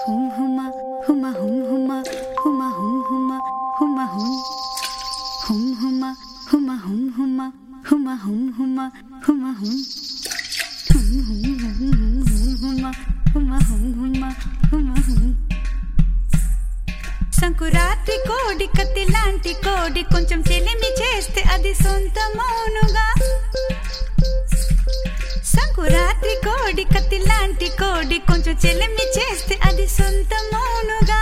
హుమ్ హుమ హుమ హుమ్ హుమ హుమ హుమ్ హుమ హుమ హుమ్ హుమ్ హుమ హుమ హుమ్ హుమ హుమ హుమ్ హుమ హుమ హుమ్ హుమ్ హుమ్ హుమ్ హుమ్ హుమ హుమ హుమ్ హుమ హుమ హుమ్ సంకురాత్రి కోడి కత్తి లాంటి కోడి కొంచెం చెలిమి చేస్తే అది సొంతమౌనుగా సంకురాత్రి కోడి కత్తి లాంటి కోడి కొంచెం చెలిమి చేస్తే అది సొంతమౌనుగా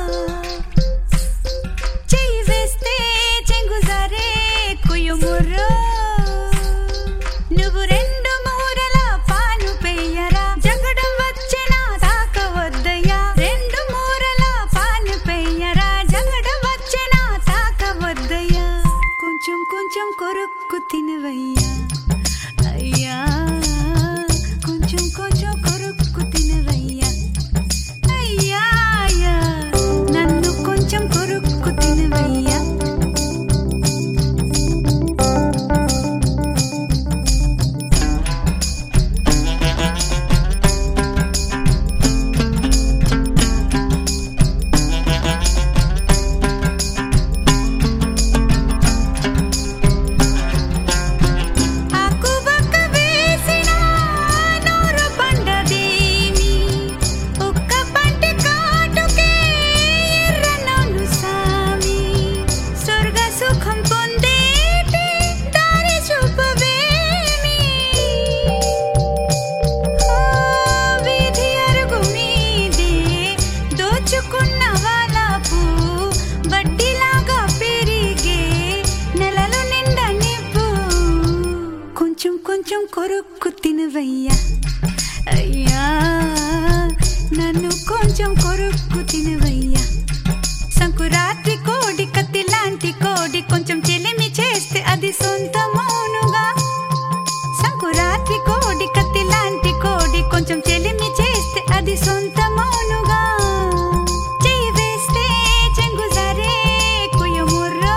చెయ్యి వేస్తే చెంగుజారే కుయుముర్రో నువ్వు రెండు మూరల పాను పెయ్యరా జగడం వచ్చేనా తాకవద్దయ్యా రెండు మూరల పాను పెయ్యరా జగడం వచ్చేనా తాకవద్దయ్యా కొంచెం కొంచెం కొరుక్కు తినవయ్యా అయ్యా కొంచెం కొంచెం కొరుక్కు తినవయ్యా అయ్యా అయ్యా నన్ను కొంచెం కొరుక్కు తినవయ్యా ఆకుబక్క వేసిన నూరు పండదేమి ఒక్క పంటి కాటుకే ఎర్రనోను సామి స్వర్గ సుఖం పొందేటి దారి చూపవేమి ఓ వీధి అరుగు మీదే దోచుకున్న వాళ్ళపు వడ్డీలాగా పెరిగే నెలలు నిండా నివ్వు కొంచెం కొంచెం కొరుక్కు తినవయ్యా అయ్యా నన్ను కొంచెం కొరుక్కు తినవయ్యా సంకురాత్రి కోడి కత్తి లాంటి కోడి కొంచెం చెలిమి చేస్తే అది సొంతమౌనుగా సంకురాత్రి కోడి కత్తి లాంటి కోడి కొంచెం చెలిమి చేస్తే అది సొంతమౌనుగా చెయ్యి వేస్తే చెంగుజారే కుయుముర్రో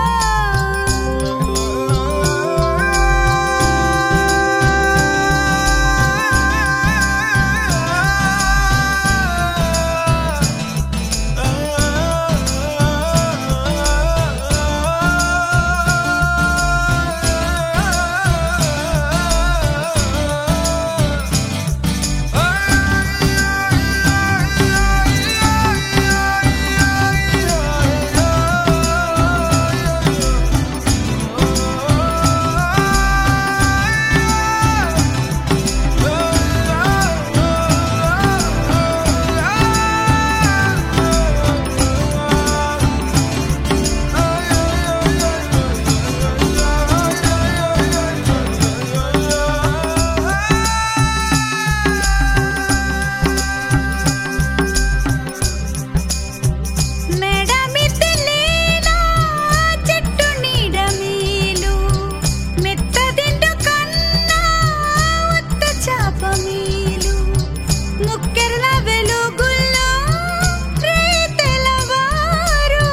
మేడ మిద్దెలేనా చెట్టు నీడ మీలు మెత్తదిండు కన్నా ఉత్త చాప మీలు ముక్కెర్ల వెలుగుల్లో రే తెల్లవారు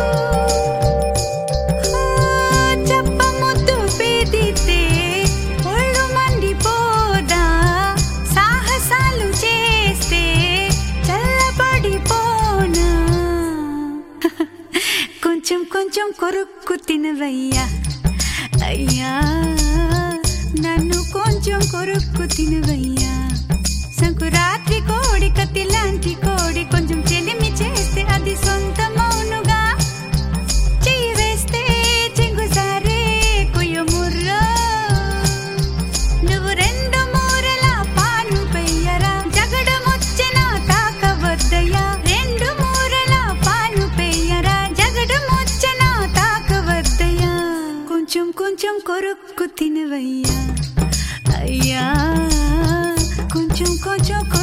ఆ, చప్ప ముద్దు పెదితే ఒళ్ళు మండిపోదా సాహసాలు చేస్తే చల్లబడిపోనా కొంచెం కొంచెం కొరుక్కు తినవయ్యా అయ్యా నన్ను కొంచెం కొరుక్కు తినవయ్యా సంకురాత్రి కోడి కత్తి లాంటి కోడి కొంచెం చెలిమి చేస్తే అది సొంతమౌనుగా చెయ్యి వేస్తే చెంగుజారే కుయుముర్రో నువ్వు రెండు మూరల పాను పెయ్యరా జగడమొచ్చిన తాకవద్దయ్యా రెండు మూరల పాను పెయ్యరా జగడమొచ్చిన తాకవద్దయ్యా కొంచెం కొంచెం కొరుక్కు తినవయ్యా అయ్యా కొంచెం కొంచెం కొరుక్కు